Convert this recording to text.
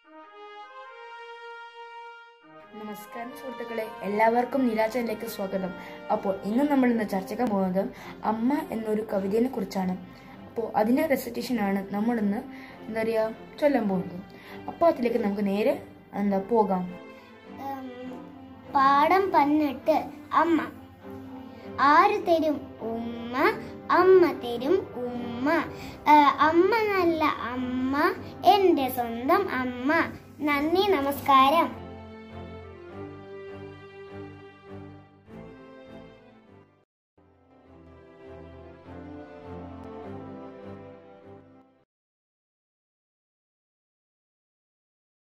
നമസ്കാരം സുഹൃത്തുക്കളെ എല്ലാവർക്കും നിരാശയിലേക്ക് സ്വാഗതം അപ്പോൾ ഇന്ന് നമ്മൾ ഇന്ന് ചർച്ചയ്ക്കാൻ പോകുന്നത് അമ്മ എന്നൊരു കവിതയെ കുറിച്ചാണ് അപ്പോൾ അതിൻ്റെ റെസിറ്റേഷൻ ആണ് നമ്മളിന്ന് എന്താ പറയുക ചൊല്ലാൻ പോകുന്നത് അപ്പോൾ അതിലേക്ക് നമുക്ക് നേരെ എന്താ പോകാം ഉം, പാടം പന്നിട്ട് അമ്മ ആര് തരും ഉമ്മ അമ്മ തരും ഉമ്മ ആ, അമ്മ നല്ല അമ്മ എൻ്റെ സ്വന്തം അമ്മ നന്ദി നമസ്കാരം